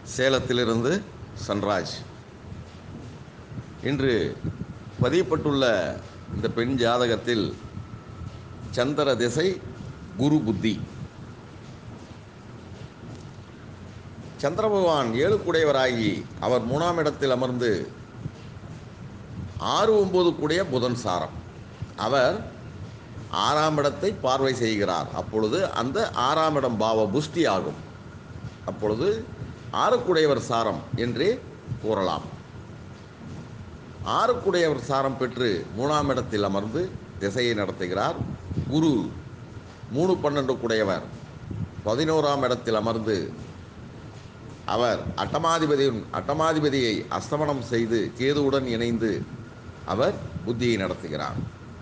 சேலத்திலிருந்து சன்ராஜ் இன்று பதியப்பட்டுள்ள இந்த பெண் ஜாதகத்தில் சந்திர திசை குரு புத்தி சந்திர பகவான் ஏழுக்குடையவராகி அவர் மூணாம் இடத்தில் அமர்ந்து ஆறு ஒன்பது கூடிய புதன் சாரம் அவர் ஆறாம் இடத்தை பார்வை செய்கிறார் அப்பொழுது அந்த ஆறாம் இடம் பாவ புஷ்டி ஆகும் அப்பொழுது ஆறுக்குடையவர் சாரம் என்றே கூறலாம் ஆறுக்குடையவர் சாரம் பெற்று மூணாம் இடத்தில் அமர்ந்து திசையை நடத்துகிறார் குரு மூணு பன்னெண்டு குடையவர் பதினோராம் இடத்தில் அமர்ந்து அவர் அட்டமாதிபதியின் அட்டமாதிபதியை அஸ்தமனம் செய்து கேதுவுடன் இணைந்து அவர் புத்தியை நடத்துகிறார்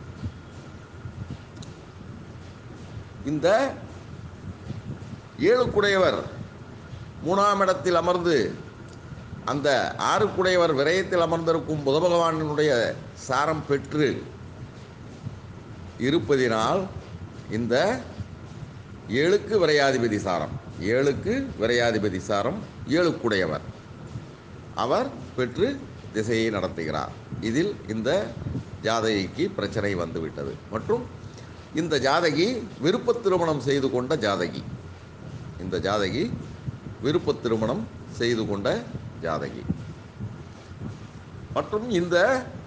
இந்த ஏழுக்குடையவர் மூணாம் இடத்தில் அமர்ந்து அந்த ஆறுக்குடையவர் விரயத்தில் அமர்ந்திருக்கும் புத பகவானினுடைய சாரம் பெற்று இருப்பதினால் இந்த ஏழுக்கு விரையாதிபதி சாரம் ஏழுக்கு விரையாதிபதி சாரம் ஏழுக்குடையவர் அவர் பெற்று திசையை நடத்துகிறார் இதில் இந்த ஜாதகிக்கு பிரச்சனை வந்துவிட்டது மற்றும் இந்த ஜாதகி விருப்ப திருமணம் செய்து கொண்ட ஜாதகி இந்த ஜாதகி விருப்ப திருமணம் செய்து கொண்ட ஜாதகி மற்றும் இந்த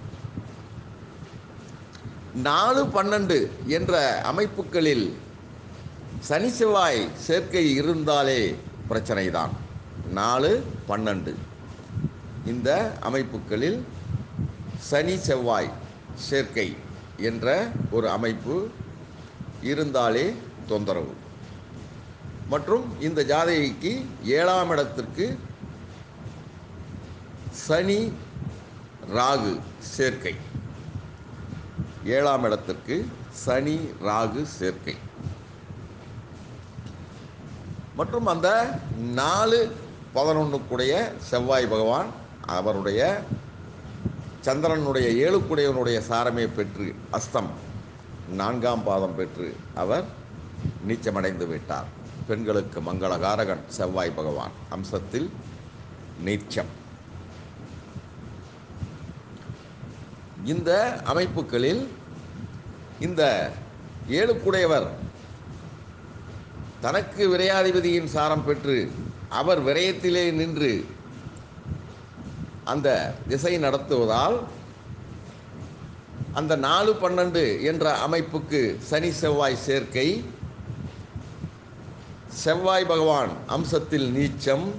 நாலு பன்னெண்டு என்ற அமைப்புகளில் சனி செவ்வாய் சேர்க்கை இருந்தாலே பிரச்சனை தான் நாலு பன்னெண்டு இந்த அமைப்புகளில் சனி செவ்வாய் சேர்க்கை என்ற ஒரு அமைப்பு இருந்தாலே தொந்தரவு மற்றும் இந்த ஜாதகிக்கு ஏழாம் இடத்திற்கு சனி ராகு சேர்க்கை ஏழாம் இடத்திற்கு சனி ராகு சேர்க்கை மற்றும் அந்த நாலு பதினொன்றுக்குடைய செவ்வாய் பகவான் அவருடைய சந்திரனுடைய ஏழுக்குடையவனுடைய சாரமே பெற்று அஸ்தம் நான்காம் பாதம் பெற்று அவர் நீச்சமடைந்து விட்டார் பெண்களுக்கு மங்களகாரகன் செவ்வாய் பகவான் அம்சத்தில் நீச்சம் இந்த அமைப்புகளில் இந்த ஏழுக்குடையவர் தனக்கு விரையாதிபதியின் சாரம் பெற்று அவர் விரயத்திலே நின்று அந்த திசை நடத்துவதால் அந்த நாலு பன்னெண்டு என்ற அமைப்புக்கு சனி செவ்வாய் சேர்க்கை செவ்வாய் பகவான் அம்சத்தில் நீச்சம்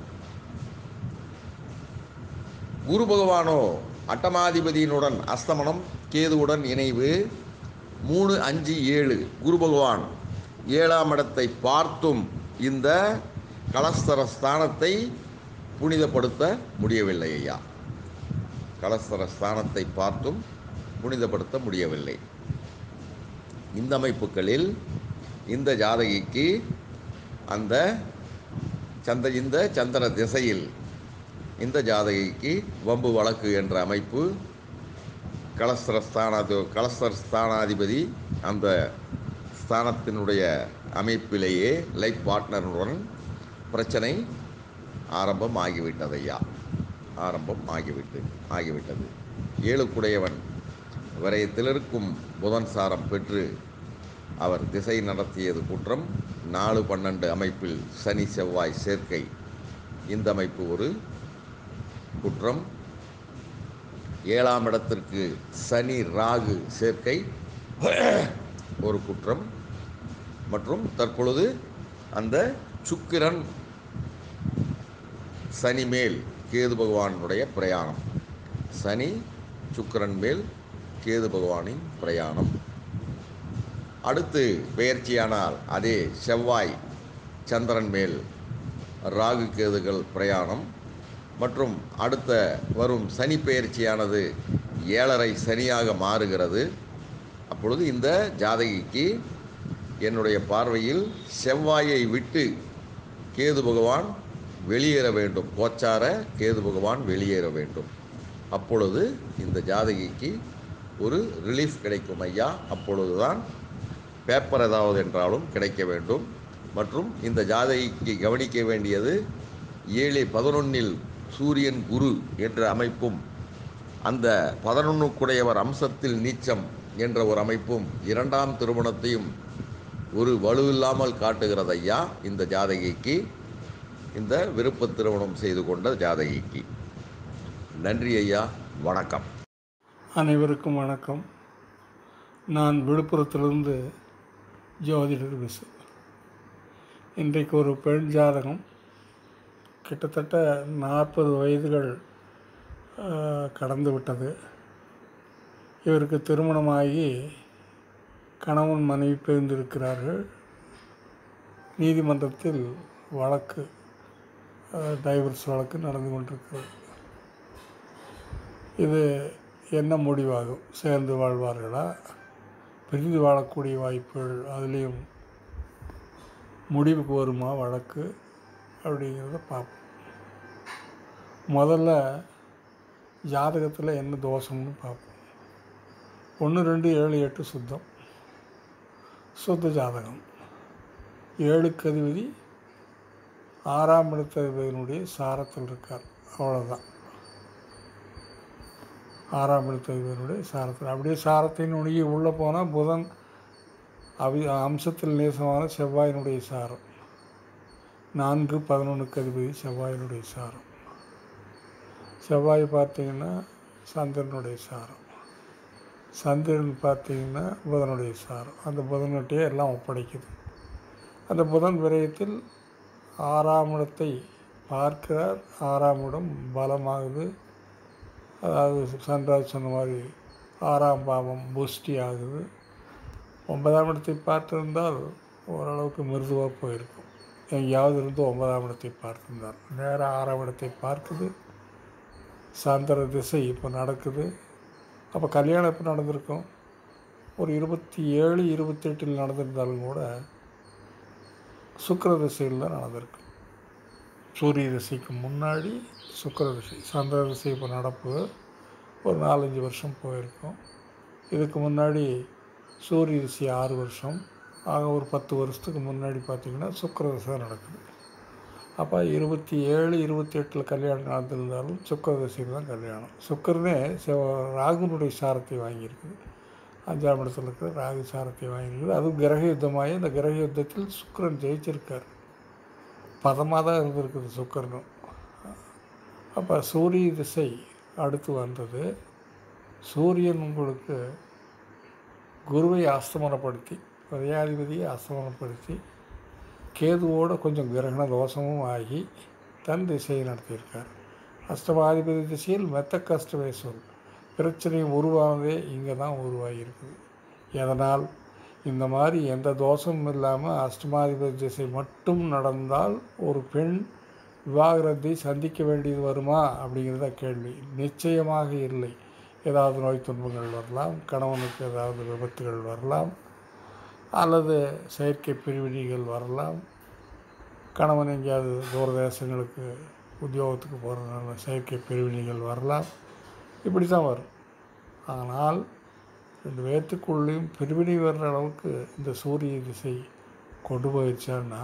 குரு பகவானோ அட்டமாதிபதியினுடன் அஸ்தமனம் கேதுவுடன் இணைவு மூணு அஞ்சு ஏழு குரு பகவான் ஏழாம் இடத்தை பார்த்தும் இந்த கலஸ்தர ஸ்தானத்தை புனிதப்படுத்த முடியவில்லை ஐயா கலஸ்தர ஸ்தானத்தை பார்த்தும் புனிதப்படுத்த முடியவில்லை இந்த அமைப்புகளில் இந்த ஜாதகிக்கு அந்த சந்த இந்த சந்திர திசையில் இந்த ஜாதகிக்கு வம்பு வழக்கு என்ற அமைப்பு கலஸ்தர ஸ்தானாதி கலஸ்தர ஸ்தானாதிபதி அந்த ஸ்தானத்தினுடைய அமைப்பிலேயே லைஃப் பார்ட்னருடன் பிரச்சனை ஆரம்பம் ஆகிவிட்டது ஐயா ஆரம்பம் ஆகிவிட்டு ஆகிவிட்டது ஏழுக்குடையவன் விரயத்தில் இருக்கும் புதன் சாரம் பெற்று அவர் திசை நடத்தியது குற்றம் நாலு பன்னெண்டு அமைப்பில் சனி செவ்வாய் சேர்க்கை இந்த அமைப்பு ஒரு குற்றம் ஏழாம் இடத்திற்கு சனி ராகு சேர்க்கை ஒரு குற்றம் மற்றும் தற்பொழுது அந்த சுக்கிரன் சனி மேல் கேது பகவானுடைய பிரயாணம் சனி சுக்கிரன் மேல் கேது பகவானின் பிரயாணம் அடுத்து பெயர்ச்சியானால் அதே செவ்வாய் சந்திரன் மேல் ராகு கேதுகள் பிரயாணம் மற்றும் அடுத்த வரும் சனி பெயர்ச்சியானது ஏழரை சனியாக மாறுகிறது அப்பொழுது இந்த ஜாதகிக்கு என்னுடைய பார்வையில் செவ்வாயை விட்டு கேது பகவான் வெளியேற வேண்டும் கோச்சார கேது பகவான் வெளியேற வேண்டும் அப்பொழுது இந்த ஜாதகிக்கு ஒரு ரிலீஃப் கிடைக்கும் ஐயா அப்பொழுதுதான் பேப்பர் ஏதாவது என்றாலும் கிடைக்க வேண்டும் மற்றும் இந்த ஜாதகிக்கு கவனிக்க வேண்டியது ஏழு பதினொன்னில் சூரியன் குரு என்ற அமைப்பும் அந்த பதினொன்றுக்குடையவர் அம்சத்தில் நீச்சம் என்ற ஒரு அமைப்பும் இரண்டாம் திருமணத்தையும் ஒரு வலுவில்லாமல் காட்டுகிறது ஐயா இந்த ஜாதகிக்கு இந்த விருப்ப திருமணம் செய்து கொண்ட ஜாதகிக்கு நன்றி ஐயா வணக்கம் அனைவருக்கும் வணக்கம் நான் விழுப்புரத்திலிருந்து ஜோதிடர் விசு இன்றைக்கு ஒரு பெண் ஜாதகம் கிட்டத்தட்ட நாற்பது வயதுகள் ஆஹ், கடந்து விட்டது இவருக்கு திருமணமாகி கணவன் மனைவி பிரிந்திருக்கிறார்கள் நீதிமன்றத்தில் வழக்கு டைவர்ஸ் வழக்கு நடந்து கொண்டிருக்கிறது இது என்ன முடிவாகும் சேர்ந்து வாழ்வார்களா பிரிந்து வாழக்கூடிய வாய்ப்புகள் அதுலேயும் முடிவுக்கு வருமா வழக்கு அப்படிங்கிறத பார்ப்போம் முதல்ல ஜாதகத்தில் என்ன தோஷம்னு பார்ப்போம் ஒன்று ரெண்டு ஏழு எட்டு சுத்தம் சுத்த ஜாதகம் ஏழுக்கு அதிபதி ஆறாம் இடத்ததிபதியினுடைய சாரத்தில் இருக்கார் அவ்வளோதான் ஆறாம் எழுத்ததிபருடைய சாரத்தில் அப்படியே சாரத்தின் நுணுகி உள்ளே போனால் புதன் அவி அம்சத்தில் நேசமான செவ்வாயினுடைய சாரம் நான்கு பதினொன்றுக்கு அதிபதி செவ்வாயினுடைய சாரம் செவ்வாய் பார்த்தீங்கன்னா சந்திரனுடைய சாரம் சந்திரன் பார்த்தீங்கன்னா புதனுடைய சாரம் அந்த புதன்கிட்டயே எல்லாம் ஒப்படைக்குது அந்த புதன் விரயத்தில் ஆறாம் இடத்தை பார்க்கிறார் ஆறாம் இடம் பலமாகுது அதாவது சன்ராஜ் சொன்ன மாதிரி ஆறாம் பாவம் புஷ்டி ஆகுது ஒன்பதாம் இடத்தை பார்த்திருந்தால் ஓரளவுக்கு மிருதுவாக போயிருக்கும் எங்கேயாவது இருந்து ஒன்பதாம் இடத்தை பார்த்திருந்தால் நேராக ஆறாம் இடத்தை பார்க்குது சந்திர திசை இப்போ நடக்குது அப்போ கல்யாணம் எப்போ நடந்திருக்கும் ஒரு இருபத்தி ஏழு இருபத்தெட்டில் நடந்திருந்தாலும் கூட சுக்கிர திசையில் தான் நடந்திருக்கு சூரிய திசைக்கு முன்னாடி சுக்கிர திசை சந்திர திசை இப்போ நடப்பு ஒரு நாலஞ்சு வருஷம் போயிருக்கும் இதுக்கு முன்னாடி சூரிய திசை ஆறு வருஷம் ஆக ஒரு பத்து வருஷத்துக்கு முன்னாடி பார்த்திங்கன்னா சுக்கிர திசை நடக்குது அப்போ இருபத்தி ஏழு இருபத்தி எட்டில் கல்யாணம் நடந்திருந்தாலும் சுக்கிர திசையில் தான் கல்யாணம் சுக்கரனே செவ ராகுனுடைய சாரத்தை வாங்கியிருக்குது அஞ்சாம் இடத்துல இருக்கிற ராகு சாரத்தை வாங்கியிருக்குது அதுவும் கிரக யுத்தமாகி அந்த கிரக யுத்தத்தில் சுக்கிரன் ஜெயிச்சிருக்கார் பதமாக தான் இருந்திருக்குது சுக்கரனும் அப்போ சூரிய திசை அடுத்து வந்தது சூரியன் உங்களுக்கு குருவை அஸ்தமனப்படுத்தி விரையாதிபதியை அஸ்தமனப்படுத்தி கேதுவோடு கொஞ்சம் கிரகண தோஷமும் ஆகி தன் திசையை நடத்தியிருக்கார் அஷ்டமாதிபதி திசையில் மெத்த கஷ்டமே சொல் பிரச்சனை உருவானதே இங்கே தான் உருவாகியிருக்குது எதனால் இந்த மாதிரி எந்த தோஷமும் இல்லாமல் அஷ்டமாதிபதி திசை மட்டும் நடந்தால் ஒரு பெண் விவாகரத்தை சந்திக்க வேண்டியது வருமா அப்படிங்கிறத கேள்வி நிச்சயமாக இல்லை ஏதாவது நோய் துன்பங்கள் வரலாம் கணவனுக்கு ஏதாவது விபத்துகள் வரலாம் அல்லது செயற்கை பிரிவினைகள் வரலாம் கணவன் எங்கேயாவது தூரதேசங்களுக்கு உத்தியோகத்துக்கு போகிறதுனால செயற்கை பிரிவினைகள் வரலாம் இப்படி தான் வரும் ஆனால் ரெண்டு பேர்த்துக்குள்ளேயும் பிரிவினை வர்ற அளவுக்கு இந்த சூரிய திசை கொண்டு போயிடுச்சான்னா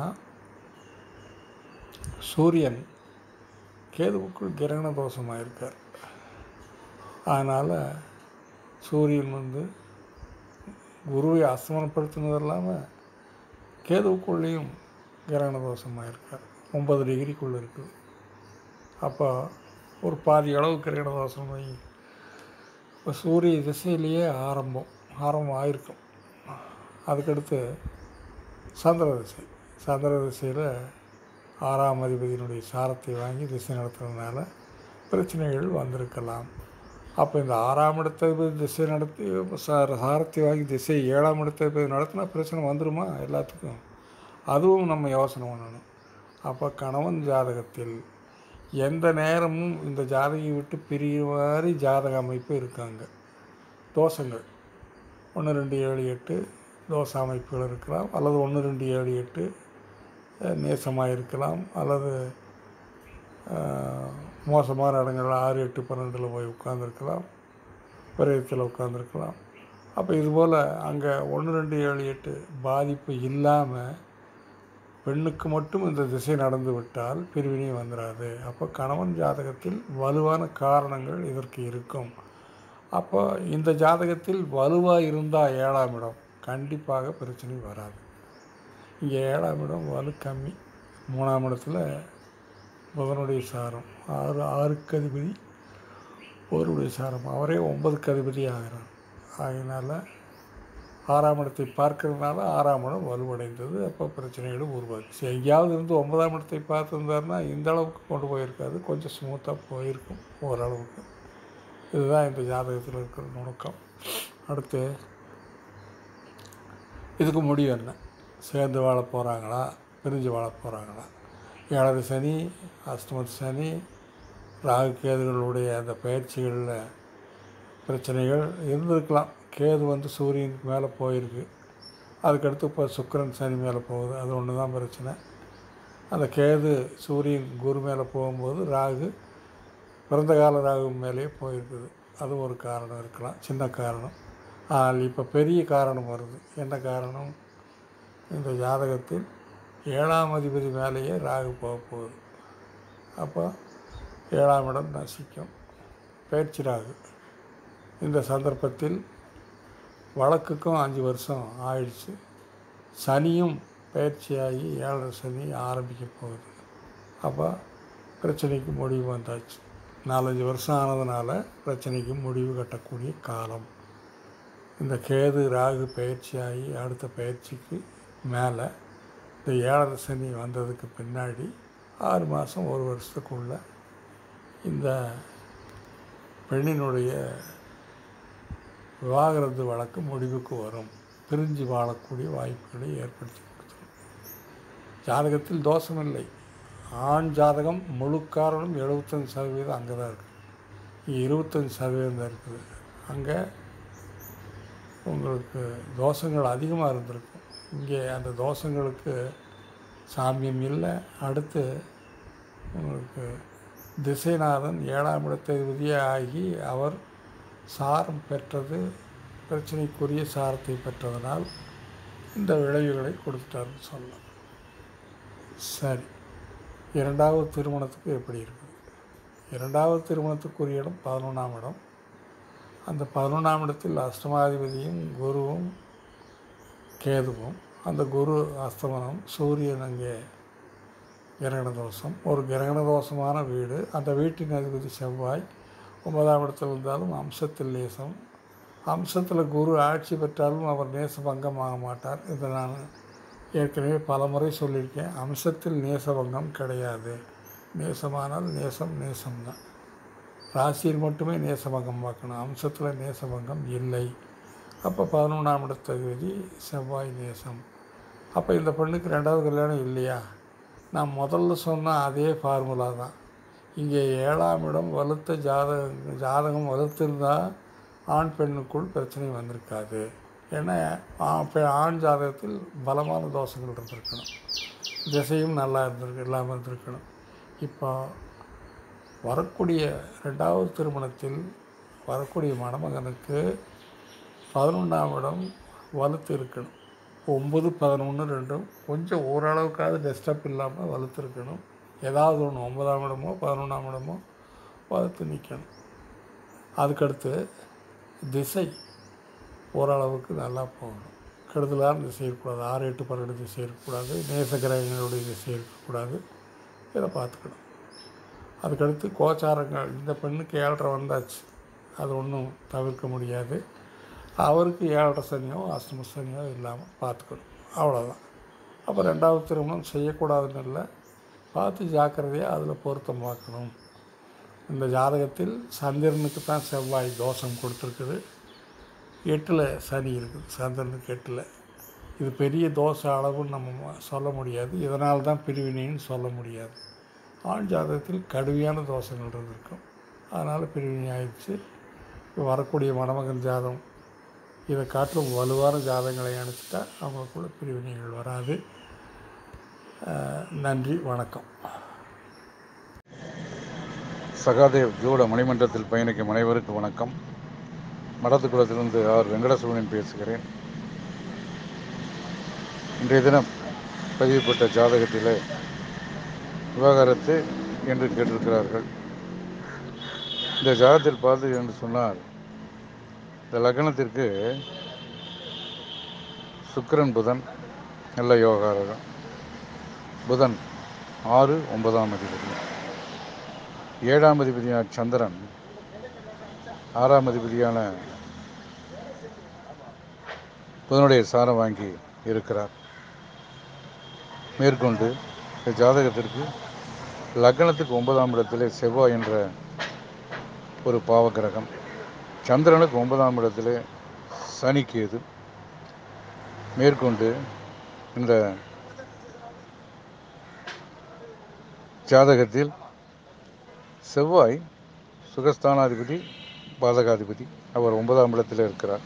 சூரியன் கேதுவுக்குள் கிரகண தோஷமாக இருக்கார் அதனால் சூரியன் வந்து குருவை அஸ்தமனப்படுத்தினது இல்லாமல் கேதுவுக்குள்ளேயும் கிரகண தோஷமாக இருக்கார் ஒன்பது டிகிரிக்குள்ளே இருக்குது அப்போ ஒரு பாதி அளவு கிரகண தோஷம் வை இப்போ சூரிய திசையிலேயே ஆரம்பம் ஆரம்பம் ஆயிருக்கும் அதுக்கடுத்து சந்திர திசை சந்திர திசையில் ஆறாம் அதிபதியினுடைய சாரத்தை வாங்கி திசை நடத்துறதுனால பிரச்சனைகள் வந்திருக்கலாம் அப்போ இந்த ஆறாம் இடத்ததிபதி திசை நடத்தி சா- சாரத்தை வாங்கி திசை ஏழாம் இடத்ததிபதி நடத்தினா பிரச்சனை வந்துருமா எல்லாத்துக்கும் அதுவும் நம்ம யோசனை பண்ணணும் அப்போ கணவன் ஜாதகத்தில் எந்த நேரமும் இந்த ஜாதகை விட்டு பிரிகிற மாதிரி ஜாதக அமைப்பு இருக்காங்க தோஷங்கள் ஒன்று ரெண்டு ஏழு எட்டு தோச அமைப்புகள் இருக்கலாம் அல்லது ஒன்று ரெண்டு ஏழு எட்டு அஹ், நேசமாக இருக்கலாம் அல்லது அஹ், மோசமான இடங்கள் ஆறு எட்டு பன்னெண்டில் போய் உட்காந்துருக்கலாம் விரயத்தில் உட்காந்துருக்கலாம் அப்போ இதுபோல் அங்கே ஒன்று ரெண்டு ஏழு எட்டு பாதிப்பு இல்லாமல் பெண்ணுக்கு மட்டும் இந்த திசை நடந்து விட்டால் பிரிவினை வந்துடாது அப்போ கணவன் ஜாதகத்தில் வலுவான காரணங்கள் இதற்கு இருக்கும் அப்போ இந்த ஜாதகத்தில் வலுவாக இருந்தால் ஏழாம் இடம் கண்டிப்பாக பிரச்சனை வராது இங்கே ஏழாம் இடம் வலு கம்மி மூணாம் இடத்துல புதனுடைய சாரம் ஆறு ஆறுக்கு அதிபதி ஒருடைய சாரம் அவரே ஒன்பதுக்கு அதிபதி ஆகிறார் அதனால் ஆறாம் இடத்தை பார்க்கறதுனால ஆறாம் இடம் வலுவடைந்தது அப்போ பிரச்சனைகளும் உருவாச்சு எங்கேயாவது இருந்து ஒன்பதாம் இடத்தை பார்த்துருந்தாருன்னா இந்த அளவுக்கு கொண்டு போயிருக்காது கொஞ்சம் ஸ்மூத்தாக போயிருக்கும் ஓரளவுக்கு இதுதான் இந்த ஜாதகத்தில் இருக்கிற நுணுக்கம் அடுத்து இதுக்கு முடிவு என்ன சேர்ந்து வாழ போகிறாங்களா பிரிஞ்சு வாழ போகிறாங்களா ஏழரை சனி அஷ்டமத்து சனி ராகு கேதுகளுடைய அந்த பயிற்சிகளில் பிரச்சனைகள் இருந்திருக்கலாம் கேது வந்து சூரியனுக்கு மேலே போயிருக்கு அதுக்கடுத்து இப்போ சுக்கிரன் சனி மேலே போகுது அது ஒன்று தான் பிரச்சனை அந்த கேது சூரியன் குரு மேலே போகும்போது ராகு பிறந்த கால ராகு மேலேயே போயிருக்குது அது ஒரு காரணம் இருக்கலாம் சின்ன காரணம் ஆனால் இப்போ பெரிய காரணம் வருது என்ன காரணம் இந்த ஜாதகத்தில் ஏழாம் அதிபதி மேலேயே ராகு போக போகுது அப்போ ஏழாம் இடம் நசிக்கும் பயிற்சி ராகு இந்த சந்தர்ப்பத்தில் வழக்குக்கும் அஞ்சு வருஷம் ஆயிடுச்சு சனியும் பயிற்சியாகி ஏழரை சனி ஆரம்பிக்க போகுது அப்போ பிரச்சனைக்கு முடிவு வந்தாச்சு நாலஞ்சு வருஷம் ஆனதுனால பிரச்சனைக்கு முடிவு கட்டக்கூடிய காலம் இந்த கேது ராகு பயிற்சியாகி அடுத்த பயிற்சிக்கு மேலே இந்த ஏழரை சனி வந்ததுக்கு பின்னாடி ஆறு மாதம் ஒரு வருஷத்துக்குள்ள இந்த பெண்ணினுடைய விவாகரத்து வழக்கு முடிவுக்கு வரும் பிரிஞ்சு வாழக்கூடிய வாய்ப்புகளை ஏற்படுத்தி கொடுத்துரும் ஜாதகத்தில் தோஷமில்லை ஆண் ஜாதகம் முழு காரணம் எழுபத்தஞ்சு சதவீதம் அங்கே தான் இருக்குது இருபத்தஞ்சி சதவீதம் தான் இருக்குது அங்கே உங்களுக்கு தோஷங்கள் அதிகமாக இருந்திருக்கும் இங்கே அந்த தோஷங்களுக்கு சாமியம் இல்லை அடுத்து உங்களுக்கு திசைநாதன் ஏழாம் இடத்ததிபதியே ஆகி அவர் சாரம் பெற்றது பிரச்சனைக்குரிய சாரத்தை பெற்றதனால் இந்த விளைவுகளை கொடுத்துட்டாருன்னு சொல்லலாம் சரி இரண்டாவது திருமணத்துக்கு எப்படி இருக்குது இரண்டாவது திருமணத்துக்குரிய இடம் பதினொன்றாம் இடம் அந்த பதினொன்றாம் இடத்தில் அஷ்டமாதிபதியும் குருவும் கேதுவும் அந்த குரு அஸ்தமனம் சூரியன் அங்கே கிரகண தோஷம் ஒரு கிரகண தோஷமான வீடு அந்த வீட்டின் அதிபதி செவ்வாய் ஒன்பதாம் இடத்தில் இருந்தாலும் அம்சத்தில் நேசம் அம்சத்தில் குரு ஆட்சி பெற்றாலும் அவர் நேசபங்கம் ஆக மாட்டார் இதை நான் ஏற்கனவே பல முறை சொல்லியிருக்கேன் அம்சத்தில் நேசபங்கம் கிடையாது நேசமானால் நேசம் நேசம்தான் ராசியில் மட்டுமே நேசபங்கம் பார்க்கணும் அம்சத்தில் நேசபங்கம் இல்லை அப்போ பதினொன்றாம் இடத்தகுதி செவ்வாய் நேசம் அப்போ இந்த பெண்ணுக்கு ரெண்டாவது கல்யாணம் இல்லையா நான் முதல்ல சொன்ன அதே ஃபார்முலா தான் இங்கே ஏழாம் இடம் வலுத்த ஜாதகம் ஜாதகம் வலுத்திருந்தால் ஆண் பெண்ணுக்குள் பிரச்சனை வந்திருக்காது ஏன்னா ஆ- பெ- ஆண் ஜாதகத்தில் பலமான தோஷங்கள் இருந்திருக்கணும் திசையும் நல்லா இருந்திருக்கு இல்லாமல் இருந்திருக்கணும் இப்போ வரக்கூடிய ரெண்டாவது திருமணத்தில் வரக்கூடிய மணமகனுக்கு பதினொன்றாம் இடம் வலுத்து இருக்கணும் ஒம்பது பதினொன்று ரெண்டும் கொஞ்சம் ஓரளவுக்காவது டெஸ்டப் இல்லாமல் வலுத்து இருக்கணும் ஏதாவது ஒன்று ஒன்பதாம் இடமோ பதினொன்றாம் இடமோ வலுத்து நிற்கணும் அதுக்கடுத்து திசை ஓரளவுக்கு நல்லா போகணும் கெடுதலான திசை இருக்கக்கூடாது ஆறு எட்டு பன்னெண்டு திசை இருக்கக்கூடாது நேச கிரகங்களுடைய திசை இருக்கக்கூடாது இதை பார்த்துக்கணும் அதுக்கடுத்து கோச்சாரங்கள் இந்த பெண்ணுக்கு ஏழரை வந்தாச்சு அது ஒன்றும் தவிர்க்க முடியாது அவருக்கு ஏழரை சனியோ அஷ்டம சனியோ இல்லாமல் பார்த்துக்கணும் அவ்வளோதான் அப்போ ரெண்டாவது திருமணம் செய்யக்கூடாதுன்னு இல்லை பார்த்து ஜாக்கிரதையாக அதில் பொருத்தம் பார்க்கணும் இந்த ஜாதகத்தில் சந்திரனுக்கு தான் செவ்வாய் தோஷம் கொடுத்துருக்குது எட்டில் சனி இருக்குது சந்திரனுக்கு எட்டில் இது பெரிய தோஷ அளவுன்னு நம்ம ம- சொல்ல முடியாது இதனால் தான் பிரிவினைன்னு சொல்ல முடியாது ஆண் ஜாதகத்தில் கடுமையான தோஷங்கள் இருந்திருக்கும் அதனால் பிரிவினை ஆயிடுச்சு இப்போ வரக்கூடிய மணமகன் ஜாதகம் இதை காட்டிலும் வலுவான ஜாதகங்களை அனுப்பிச்சிட்டா அவங்களுக்குள்ள பிரிவினைகள் வராது அஹ், நன்றி வணக்கம் சகாதேவ் ஜோட மணிமன்றத்தில் பயணிக்கும் அனைவருக்கும் வணக்கம் மடத்துக்குளத்திலிருந்து ஆர் வெங்கடசுவனன் பேசுகிறேன் இன்றைய தினம் பதிவுப்பட்ட ஜாதகத்திலே விவாகரத்து என்று கேட்டிருக்கிறார்கள் இந்த ஜாதகத்தில் பார்த்து என்று சொன்னால் இந்த லக்னத்திற்கு சுக்கிரன் புதன் நல்ல யோகாரகம் புதன் ஆறு ஒன்பதாம் அதிபதி ஏழாம் அதிபதியான சந்திரன் ஆறாம் அதிபதியான புதனுடைய சாரம் வாங்கி இருக்கிறார் மேற்கொண்டு இந்த ஜாதகத்திற்கு லக்னத்துக்கு ஒன்பதாம் இடத்திலே செவ்வாய் என்ற ஒரு பாவகிரகம் சந்திரனுக்கு ஒன்பதாம் இடத்திலே சனி கேது மேற்கொண்டு இந்த ஜாதகத்தில் செவ்வாய் சுகஸ்தானாதிபதி பாதகாதிபதி அவர் ஒன்பதாம் இடத்தில் இருக்கிறார்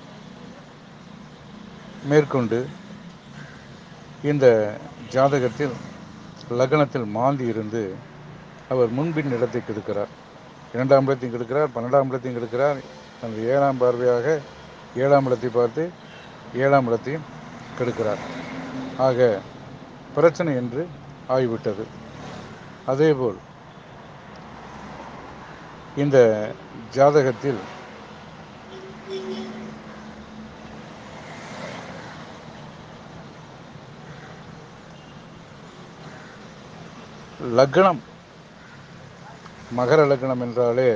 மேற்கொண்டு இந்த ஜாதகத்தில் லக்னத்தில் மாந்தி இருந்து அவர் முன்பின் இடத்தை கெடுக்கிறார் இரண்டாம் இடத்தையும் கெடுக்கிறார் பன்னெண்டாம் இடத்தையும் கெடுக்கிறார் அந்த ஏழாம் பார்வையாக ஏழாம் இடத்தை பார்த்து ஏழாம் இடத்தையும் கெடுக்கிறார் ஆக பிரச்சனை என்று ஆகிவிட்டது அதேபோல் இந்த ஜாதகத்தில் லக்னம் மகர லக்னம் என்றாலே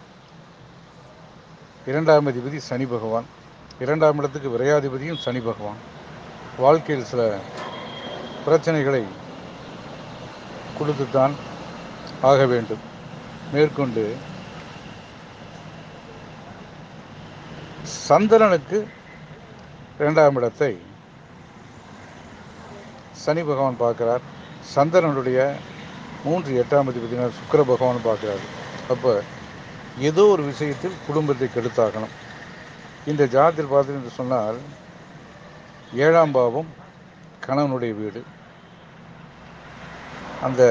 இரண்டாம் அதிபதி சனி பகவான் இரண்டாம் இடத்துக்கு விரையாதிபதியும் சனி பகவான் வாழ்க்கையில் சில பிரச்சனைகளை கொடுத்துத்தான் ஆக வேண்டும் மேற்கொண்டு சந்திரனுக்கு இரண்டாம் இடத்தை சனி பகவான் பார்க்கிறார் சந்திரனுடைய மூன்று எட்டாம் அதிபதியினர் சுக்கிர பகவான் பார்க்கிறார் அப்போ ஏதோ ஒரு விஷயத்தில் குடும்பத்தை கெடுத்தாகணும் இந்த ஜாதத்தில் பார்த்தீங்கன்னு சொன்னால் ஏழாம் பாவம் கணவனுடைய வீடு அந்த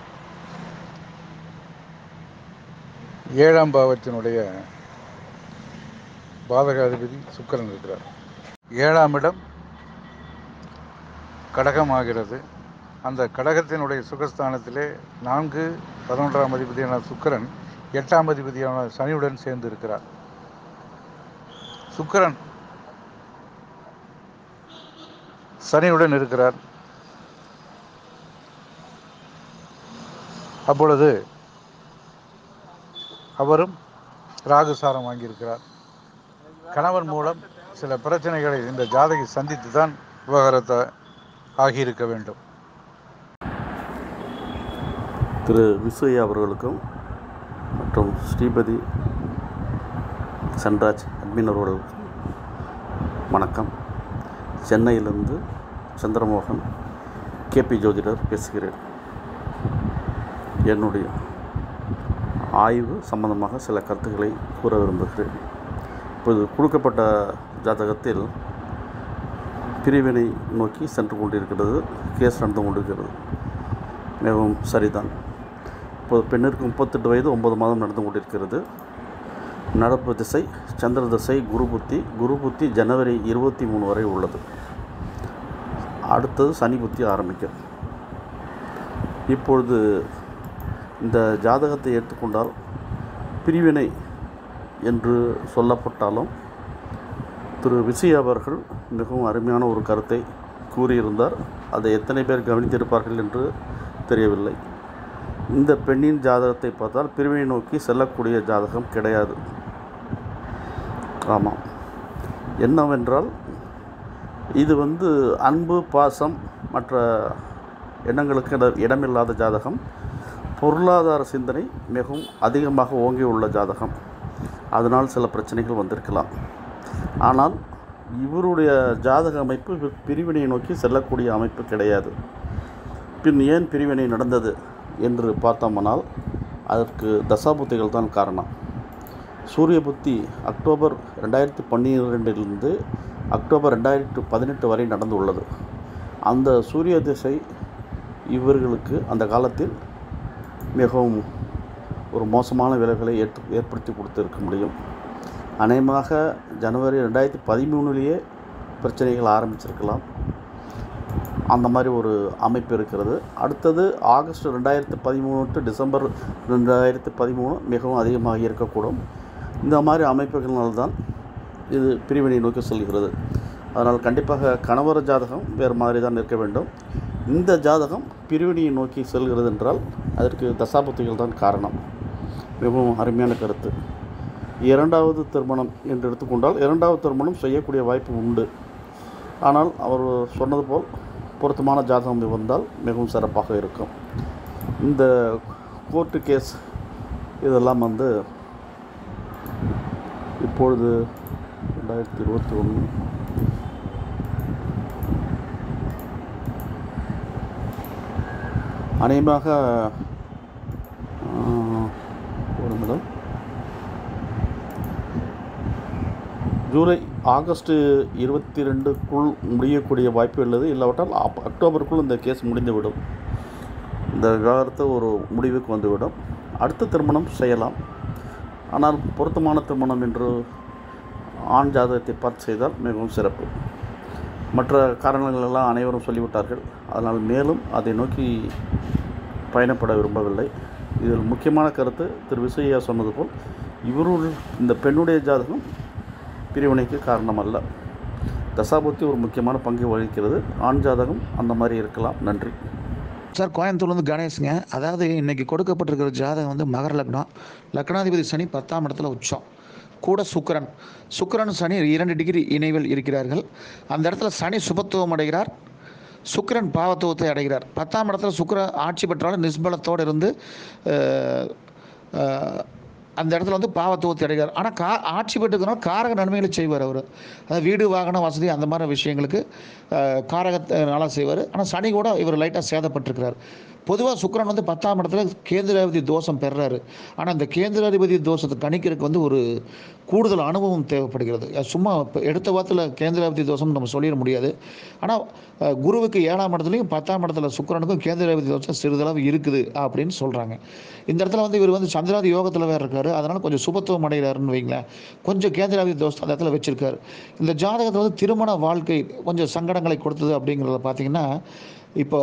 ஏழாம் பாவத்தினுடைய பாதகாதிபதி சுக்கிரன் இருக்கிறார் ஏழாம் இடம் கடகமாகிறது அந்த கடகத்தினுடைய சுகஸ்தானத்திலே நான்கு பதினொன்றாம் அதிபதியான சுக்கிரன் எட்டாம் அதிபதியான சனியுடன் சேர்ந்து இருக்கிறார் சுக்கிரன் சனியுடன் இருக்கிறார் அப்பொழுது அவரும் ராகுசாரம் வாங்கியிருக்கிறார் கணவன் மூலம் சில பிரச்சனைகளை இந்த ஜாதகி சந்தித்து தான் விவகாரத்தை ஆகியிருக்க வேண்டும் திரு விசுவையா அவர்களுக்கும் மற்றும் ஸ்ரீபதி சன்ராஜ் அட்மின் அவர்களுக்கும் வணக்கம் சென்னையிலிருந்து சந்திரமோகன் கேபி ஜோதிடர் பேசுகிறேன் என்னுடைய ஆய்வு சம்பந்தமாக சில கருத்துக்களை கூற விரும்புகிறேன் இப்போது கொடுக்கப்பட்ட ஜாதகத்தில் பிரிவினை நோக்கி சென்று கொண்டிருக்கிறது கேஸ் நடந்து கொண்டிருக்கிறது மிகவும் சரிதான் இப்போது பெண்ணிற்கு முப்பத்தெட்டு வயது ஒன்பது மாதம் நடந்து கொண்டிருக்கிறது நடப்பு திசை சந்திர திசை குரு புத்தி குரு புத்தி ஜனவரி இருபத்தி மூணு வரை உள்ளது அடுத்தது சனி புத்தி ஆரம்பிக்கும் இப்பொழுது இந்த ஜாதகத்தை எடுத்துக்கொண்டால் பிரிவினை என்று சொல்லப்பட்டாலும் திரு விஜய் அவர்கள் மிகவும் அருமையான ஒரு கருத்தை கூறியிருந்தார் அதை எத்தனை பேர் கவனித்திருப்பார்கள் என்று தெரியவில்லை இந்த பெண்ணின் ஜாதகத்தை பார்த்தால் பிரிவினை நோக்கி செல்லக்கூடிய ஜாதகம் கிடையாது ஆமாம் என்னவென்றால் இது வந்து அன்பு பாசம் மற்ற எண்ணங்களுக்கு இட- இடமில்லாத ஜாதகம் பொருளாதார சிந்தனை மிகவும் அதிகமாக ஓங்கி உள்ள ஜாதகம் அதனால் சில பிரச்சனைகள் வந்திருக்கலாம் ஆனால் இவருடைய ஜாதக அமைப்பு வி- பிரிவினை நோக்கி செல்லக்கூடிய அமைப்பு கிடையாது பின் ஏன் பிரிவினை நடந்தது என்று பார்த்தோமானால் அதற்கு தசாபுத்திகள் தான் காரணம் சூரிய புத்தி அக்டோபர் ரெண்டாயிரத்தி பன்னிரெண்டிலிருந்து அக்டோபர் ரெண்டாயிரத்தி பதினெட்டு வரை நடந்து உள்ளது அந்த சூரிய திசை இவர்களுக்கு அந்த காலத்தில் மிகவும் ஒரு மோசமான விளைவுகளை ஏற்று ஏற்படுத்தி கொடுத்திருக்க முடியும் அநேகமாக ஜனவரி ரெண்டாயிரத்தி பதிமூணுலேயே பிரச்சனைகள் ஆரம்பிச்சிருக்கலாம் அந்த மாதிரி ஒரு அமைப்பு இருக்கிறது அடுத்தது ஆகஸ்ட் ரெண்டாயிரத்து பதிமூணு to டிசம்பர் ரெண்டாயிரத்து பதிமூணு மிகவும் அதிகமாக இருக்கக்கூடும் இந்த மாதிரி அமைப்புகளினால்தான் இது பிரிவினை நோக்கி செல்கிறது அதனால் கண்டிப்பாக கணவர் ஜாதகம் வேறு மாதிரி தான் இருக்க வேண்டும் இந்த ஜாதகம் பிரிவினையை நோக்கி செல்கிறது என்றால் அதற்கு தசாபுத்திகள் தான் காரணம் மிகவும் அருமையான கருத்து இரண்டாவது திருமணம் என்று எடுத்துக்கொண்டால் இரண்டாவது திருமணம் செய்யக்கூடிய வாய்ப்பு உண்டு ஆனால் அவர் சொன்னது போல் பொருத்தமான ஜாதகம் வந்தால் மிகவும் சிறப்பாக இருக்கும் இந்த கோர்ட்டு கேஸ் இதெல்லாம் வந்து இப்பொழுது ரெண்டாயிரத்தி இருபத்தி ஒன்று அநேகமாக ஆஹ், ஒரு நிமிடம் ஜூலை ஆகஸ்ட் இருபத்தி ரெண்டுக்குள் முடியக்கூடிய வாய்ப்பு உள்ளது இல்லாவிட்டால் அப்- அக்டோபருக்குள் இந்த கேஸ் முடிந்துவிடும் இந்த விவாகரத்து ஒரு முடிவுக்கு வந்துவிடும் அடுத்த திருமணம் செய்யலாம் ஆனால் பொருத்தமான திருமணம் என்று ஆண் ஜாதகத்தை பார்த்து செய்தால் மிகவும் சிறப்பு மற்ற காரணங்கள் எல்லாம் அனைவரும் சொல்லிவிட்டார்கள் அதனால் மேலும் அதை நோக்கி பயணப்பட விரும்பவில்லை இதில் முக்கியமான கருத்து திரு விசையா சொன்னது போல் இவருடைய இந்த பெண்ணுடைய ஜாதகம் பிரிவினைக்கு காரணம் அல்ல தசாபுத்தி ஒரு முக்கியமான பங்கு வகிக்கிறது ஆண் ஜாதகம் அந்த மாதிரி இருக்கலாம் நன்றி சார் கோயம்புத்தூர்லேருந்து கணேஷுங்க அதாவது இன்னைக்கு கொடுக்கப்பட்டிருக்கிற ஜாதகம் வந்து மகர லக்னம் லக்னாதிபதி சனி பத்தாம் இடத்துல உச்சம் கூட சுக்கிரன் சுக்கிரன் சனி இரண்டு டிகிரி இணைவில் இருக்கிறார்கள் அந்த இடத்துல சனி சுபத்துவம் அடைகிறார் சுக்கிரன் பாவத்துவத்தை அடைகிறார் பத்தாம் இடத்துல சுக்கிரன் ஆட்சி பெற்றாலும் நிஸ்பலத்தோடு இருந்து அஹ், அஹ், அந்த இடத்துல வந்து பாவத்துவத்தை அடைகிறார் ஆனால் கா ஆட்சி பெற்றுக்கிறோம் காரக நன்மைகளை செய்வார் அவர் அதாவது வீடு வாகன வசதி அந்த மாதிரி விஷயங்களுக்கு அஹ், காரகத்தை நல்லா செய்வார் ஆனால் சனி கூட இவர் லைட்டாக சேதப்பட்டிருக்கிறார் பொதுவாக சுக்கிரன் வந்து பத்தாம் இடத்துல கேந்திராதிபதி தோஷம் பெறுறாரு ஆனால் அந்த கேந்திராதிபதி தோஷத்தை கணிக்கிறதுக்கு வந்து ஒரு கூடுதல் அனுபவம் தேவைப்படுகிறது அது சும்மா இப்ப எடுத்த வாரத்தில் கேந்திராதிபதி தோஷம் நம்ம சொல்லிட முடியாது ஆனால் அஹ், குருவுக்கு ஏழாம் இடத்துலையும் பத்தாம் இடத்துல சுக்கிரனுக்கும் கேந்திராதிபதி தோஷம் சிறிதளவு இருக்குது அப்படின்னு சொல்கிறாங்க இந்த இடத்துல வந்து இவர் வந்து சந்திராதி யோகத்தில் வேறு இருக்காரு அதனால் கொஞ்சம் சுபத்துவம் அடைகிறாருன்னு வைங்களேன் கொஞ்சம் கேந்திராதிபதி தோஷம் அந்த இடத்துல வச்சிருக்காரு இந்த ஜாதகத்தில் வந்து திருமண வாழ்க்கை கொஞ்சம் சங்கடங்களை கொடுத்தது அப்படிங்கிறத பார்த்தீங்கன்னா இப்போ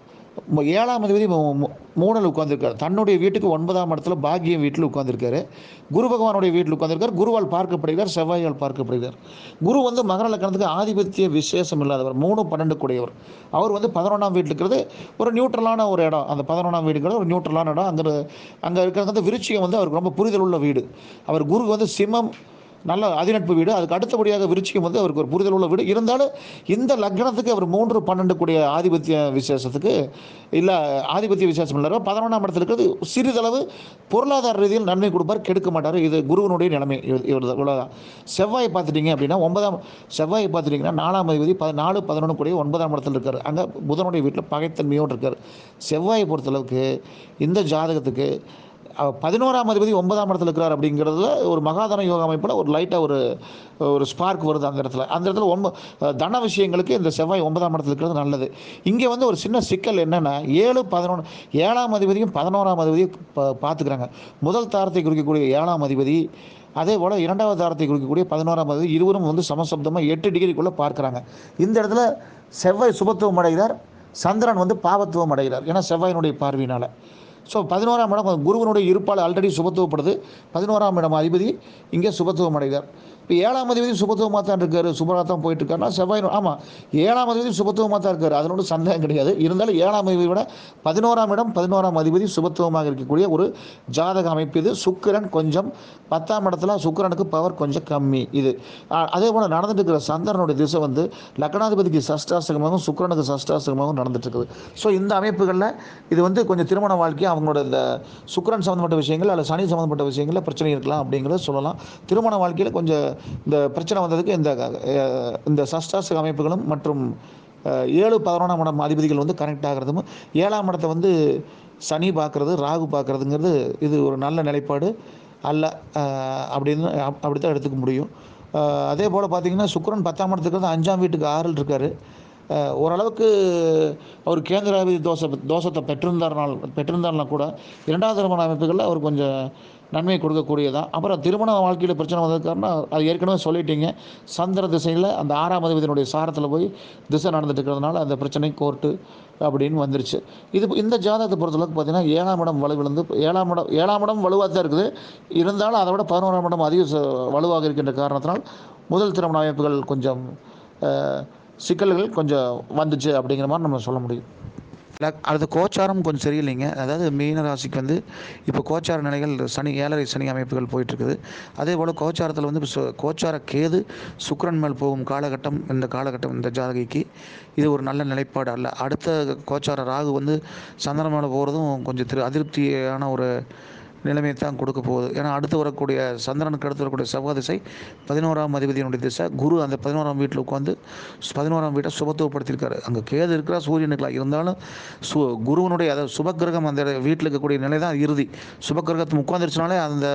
ம- ஏழாம் அதிபதி மூ- மூ- மூணில் உட்காந்துருக்காரு தன்னுடைய வீட்டுக்கு ஒன்பதாம் இடத்துல பாக்கியம் வீட்டில் உட்காந்துருக்காரு குரு பகவானுடைய வீட்டில் உட்காந்துருக்காரு குருவால் பார்க்கப்படுகிறார் செவ்வாயால் பார்க்கப்படுகிறார் குரு வந்து மகர லக்கணத்துக்கு ஆதிபத்திய விசேஷம் இல்லாதவர் மூணு பன்னெண்டு கூடியவர் அவர் வந்து பதினொன்றாம் வீட்டில் இருக்கிறது ஒரு நியூட்ரலான ஒரு இடம் அந்த பதினொன்றாம் வீடுங்கிறது ஒரு நியூட்ரலான இடம் அங்கே அங்கே இருக்கிறது வந்து விருச்சிகம் வந்து அவருக்கு ரொம்ப புரிதல் உள்ள வீடு அவர் குரு வந்து சிம்மம் நல்ல அதிநட்பு வீடு அதுக்கு அடுத்தபடியாக விருச்சிகம் வந்து அவருக்கு ஒரு புரிதல் உள்ள வீடு இருந்தாலும் இந்த லக்னத்துக்கு அவர் மூன்று பன்னெண்டு கூடிய ஆதிபத்திய விசேஷத்துக்கு இல்லை ஆதிபத்திய விசேஷம் இல்லை பதினொன்றாம் இடத்துல இருக்கிறது சிறிதளவு பொருளாதார ரீதியில் நன்மை கொடுப்பார் கெடுக்க மாட்டார் இது குருவனுடைய நிலைமை இவர் இவர் இவ்வளோதான் செவ்வாயை பார்த்துட்டீங்க அப்படின்னா ஒன்பதாம் செவ்வாயை பார்த்துட்டிங்கன்னா நாலாம் அதிபதி ப நாலு பதினொன்று கூடிய ஒன்பதாம் இடத்துல இருக்கார் அங்கே புதனுடைய வீட்டில் பகைத்தன்மையோடு இருக்கார் செவ்வாயை பொறுத்தளவுக்கு இந்த ஜாதகத்துக்கு அவ- பதினோராம் அதிபதி ஒன்பதாம் இடத்துல இருக்கிறார் அப்படிங்கிறதுல ஒரு மகாதன யோக அமைப்பில் ஒரு லைட்டாக ஒரு ஒரு ஸ்பார்க் வருது அந்த இடத்துல அந்த இடத்துல ஒன்ப தன விஷயங்களுக்கு இந்த செவ்வாய் ஒன்பதாம் இடத்துல இருக்கிறது நல்லது இங்கே வந்து ஒரு சின்ன சிக்கல் என்னென்னா ஏழு பதினொன்று ஏழாம் அதிபதியும் பதினோராம் அதிபதியும் பா- பார்த்துக்கிறாங்க முதல் தாரத்தை குறிக்கக்கூடிய ஏழாம் அதிபதி அதே போல் இரண்டாவது தாரத்தை குறிக்கக்கூடிய பதினோராம் அதிபதி இருவரும் வந்து சமசப்தமாக எட்டு டிகிரிக்குள்ளே பார்க்குறாங்க இந்த இடத்துல செவ்வாய் சுபத்துவம் அடைகிறார் சந்திரன் வந்து பாவத்துவம் அடைகிறார் ஏன்னா செவ்வாயினுடைய பார்வையினால் ஸோ பதினோராம் இடம் குருவனுடைய இருப்பால் ஆல்ரெடி சுபத்துவப்படுது பதினோராம் இடம் அதிபதி இங்கே சுபத்துவம் அடைகிறார் இப்போ ஏழாம் அதிபதி சுபத்துவமாக தான் இருக்காரு சுபராக தான் போயிட்டு இருக்காருன்னா செவ்வாய் ஆமாம் ஏழாம் அதிபதி சுபத்துவமாக தான் இருக்காரு அதனோட சந்தேகம் கிடையாது இருந்தாலும் ஏழாம் அதிபதி விட பதினோராம் இடம் பதினோராம் அதிபதி சுபத்துவமாக இருக்கக்கூடிய ஒரு ஜாதக அமைப்பு இது சுக்கிரன் கொஞ்சம் பத்தாம் இடத்துல சுக்கிரனுக்கு பவர் கொஞ்சம் கம்மி இது ஆ, அதே போல் நடந்துட்டு இருக்கிற சந்திரனுடைய திசை வந்து லக்னாதிபதிக்கு சஷ்டாசகமாகவும் சுக்கிரனுக்கு சஷ்டாசகமாகவும் நடந்துட்டு இருக்குது ஸோ இந்த அமைப்புகளில் இது வந்து கொஞ்சம் திருமண வாழ்க்கை அவங்களோட இந்த சுக்கிரன் சம்மந்தப்பட்ட விஷயங்கள் அல்லது சனி சம்மந்தப்பட்ட விஷயங்களில் பிரச்சனை இருக்கலாம் அப்படிங்கிறத சொல்லலாம் திருமண வாழ்க்கையில் கொஞ்சம் இந்த பிரச்சனை வந்ததுக்கு இந்த அஹ், இந்த சஷ்டாசக அமைப்புகளும் மற்றும் அஹ், ஏழு பதினொன்றாம் இடம் அதிபதிகள் வந்து கனெக்ட் ஆகிறதும் ஏழாம் இடத்தை வந்து சனி பார்க்குறது ராகு பார்க்குறதுங்கிறது இது ஒரு நல்ல நிலைப்பாடு அல்ல அஹ், அப்படின்னு அப்- அப்படி தான் எடுத்துக்க முடியும் அஹ், அதே போல் பார்த்தீங்கன்னா சுக்கிரன் பத்தாம் இடத்துக்கு வந்து அஞ்சாம் வீட்டுக்கு ஆறில் இருக்கார் அஹ், ஓரளவுக்கு அவர் கேந்திராதிபதி தோஷ தோஷத்தை பெற்றிருந்தார்னால் பெற்றிருந்தார்னா கூட இரண்டாவது திருமண அமைப்புகளில் அவர் கொஞ்சம் நன்மை கொடுக்கக்கூடியதான் அப்புறம் திருமண வாழ்க்கையில் பிரச்சனை வந்ததுக்காரனா அது ஏற்கனவே சொல்லிட்டீங்க சந்திர திசையில் அந்த ஆறாம் அதிபதியினுடைய சாரத்தில் போய் திசை நடந்துட்டு இருக்கிறதுனால அந்த பிரச்சனை கோர்ட்டு அப்படின்னு வந்துருச்சு இது இந்த ஜாதகத்தை பொறுத்தளவுக்கு பார்த்தீங்கன்னா ஏழாம் இடம் வலுவிழந்து ஏழாம் இடம் ஏழாம் இடம் வலுவாக தான் இருக்குது இருந்தாலும் அதை விட பதினோராம் இடம் அதிக ச- வலுவாக இருக்கின்ற காரணத்தினால் முதல் திருமண அமைப்புகள் கொஞ்சம் அஹ், சிக்கல்கள் கொஞ்சம் வந்துச்சு அப்படிங்கிற மாதிரி நம்ம சொல்ல முடியும் லக்- அடுத்த கோச்சாரம் கொஞ்சம் சரியில்லைங்க அதாவது மீன ராசிக்கு வந்து இப்போ கோச்சார நிலைகள் சனி ஏழரை சனி அமைப்புகள் போயிட்டுருக்குது அதே போல் கோச்சாரத்தில் வந்து இப்போ சு- கோச்சார கேது சுக்கிரன் மேல் போகும் காலகட்டம் இந்த காலகட்டம் இந்த ஜாதகிக்கு இது ஒரு நல்ல நிலைப்பாடு அல்ல அடுத்த கோச்சார ராகு வந்து சந்திரன் மேலே போகிறதும் கொஞ்சம் திரு அதிருப்தியான ஒரு நிலைமையை தான் கொடுக்க போகுது ஏன்னா அடுத்து வரக்கூடிய சந்திரனுக்கு அடுத்து வரக்கூடிய செவ்வாய் திசை பதினோராம் அதிபதியினுடைய திசை குரு அந்த பதினோராம் வீட்டில் உட்காந்து பதினோராம் வீட்டை சுபத்துவப்படுத்தியிருக்காரு அங்கே கேது இருக்கிறா சூரியனுக்குலாம் இருந்தாலும் சு குருவனுடைய அதாவது சுபக்கிரகம் அந்த வீட்டில் இருக்கக்கூடிய நிலை தான் இறுதி சுபக்கிரகத்து உட்காந்துருச்சுனாலே அந்த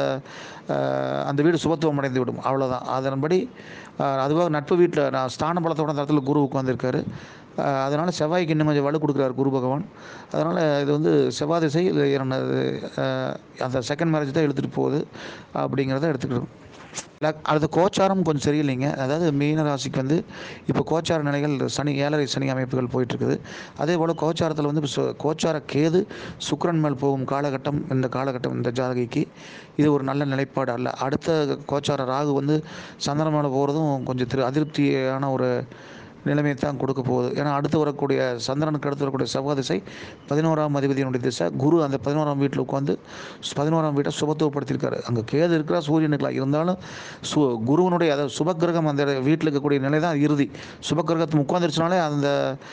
அஹ், அந்த வீடு சுபத்துவம் அடைந்து விடும் அவ்வளோதான் அதன்படி அஹ், அதுவாக நட்பு வீட்டில் நான் ஸ்தான பலத்தோட அந்த இடத்துல குரு உட்காந்துருக்காரு அதனால் செவ்வாய்க்கு இன்னும் கொஞ்சம் வலு கொடுக்குறாரு குரு பகவான் அதனால் இது வந்து செவ்வாய் திசை இது இரண்டாவது, அஹ், அந்த செகண்ட் மேரேஜ் தான் எடுத்துகிட்டு போகுது அப்படிங்கிறத எடுத்துக்கணும் லக்- அடுத்த கோச்சாரம் கொஞ்சம் சரியில்லைங்க அதாவது மீன ராசிக்கு வந்து இப்போ கோச்சார நிலைகள் சனி ஏழரை சனி அமைப்புகள் போயிட்டுருக்குது அதே போல் கோச்சாரத்தில் வந்து இப்போ சு- கோச்சார கேது சுக்கிரன் மேல் போகும் காலகட்டம் இந்த காலகட்டம் இந்த ஜாதகிக்கு இது ஒரு நல்ல நிலைப்பாடு அல்ல அடுத்த கோச்சார ராகு வந்து சந்திரன் மேலே போகிறதும் கொஞ்சம் திரு அதிருப்தியான ஒரு நிலைமையை தான் கொடுக்க போகுது ஏன்னா அடுத்து வரக்கூடிய சந்திரனுக்கு அடுத்து வரக்கூடிய செவ்வாய் திசை பதினோராம் அதிபதியினுடைய திசை குரு அந்த பதினோராம் வீட்டில் உட்காந்து பதினோராம் வீட்டை சுபத்துவப்படுத்தியிருக்காரு அங்கே கேது இருக்கிறா சூரியனுக்குலாம் இருந்தாலும் சு குருவனுடைய அதாவது சுபக்கிரகம் அந்த வீட்டில் இருக்கக்கூடிய நிலை தான் இறுதி சுபக்கிரகத்து உட்காந்துருச்சுனாலே அந்த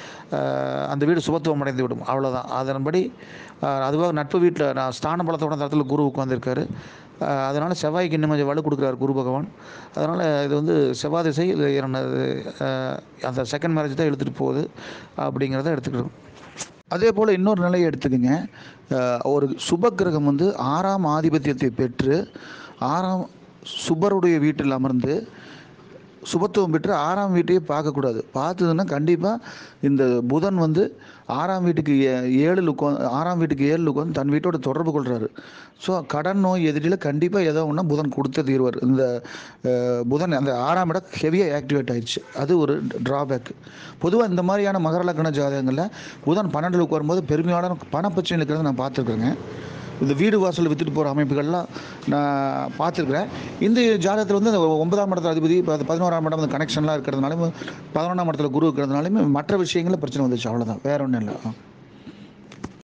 அஹ், அந்த வீடு சுபத்துவம் அடைந்து விடும் அவ்வளோதான் அதன்படி அஹ், அதுவாக நட்பு வீட்டில் நான் ஸ்தான பலத்தோட அந்த இடத்துல குரு உட்காந்துருக்காரு அதனால் செவ்வாய்க்கு இன்னும் கொஞ்சம் வலு கொடுக்குறாரு குரு பகவான் அதனால் இது வந்து செவ்வாய் திசை இது இரண்டாவது, அஹ், அந்த செகண்ட் மேரேஜ் தான் எடுத்துகிட்டு போகுது அப்படிங்கிறத எடுத்துக்கணும் அதே போல் இன்னொரு நிலையை எடுத்துக்கோங்க அஹ் ஒரு சுபக்கிரகம் வந்து ஆறாம் ஆதிபத்தியத்தை பெற்று ஆறாம் சுபருடைய வீட்டில் அமர்ந்து சுபத்துவம் பெற்று ஆறாம் வீட்டையே பார்க்கக்கூடாது பார்த்ததுன்னா கண்டிப்பாக இந்த புதன் வந்து ஆறாம் வீட்டுக்கு ஏ- ஏழில் உட்காந்து ஆறாம் வீட்டுக்கு ஏழில் உட்காந்து தன் வீட்டோட தொடர்பு கொள்கிறாரு ஸோ கடன் நோய் எதிரில் கண்டிப்பாக ஏதோ ஒன்றா புதன் கொடுத்தே தீர்வார் இந்த அஹ், புதன் அந்த ஆறாம் இடம் ஹெவியாக ஆக்டிவேட் ஆயிடுச்சு அது ஒரு ட்ராபேக் பொதுவாக இந்த மாதிரியான மகர லக்ன ஜாதகங்களில் புதன் பன்னெண்டில் உட்காரும்போது பெருமையான பண பிரச்சனை இருக்கிறத நான் பார்த்துருக்குறேங்க இந்த வீடு வாசல் வித்துட்டு போகிற அமைப்புகள்லாம் நான் பார்த்துருக்குறேன் இந்த ஜாதகத்தில் வந்து அந்த ஒன்பதாம் இடத்துல அதிபதி இப்போ அது பதினோராம் இடம் அந்த கனெக்ஷன்லாம் இருக்கிறதுனாலும் பதினொன்றாம் இடத்துல குரு இருக்கிறதுனாலுமே மற்ற விஷயங்களில் பிரச்சனை வந்துச்சு அவ்வளோதான் வேற ஒன்றும் இல்லை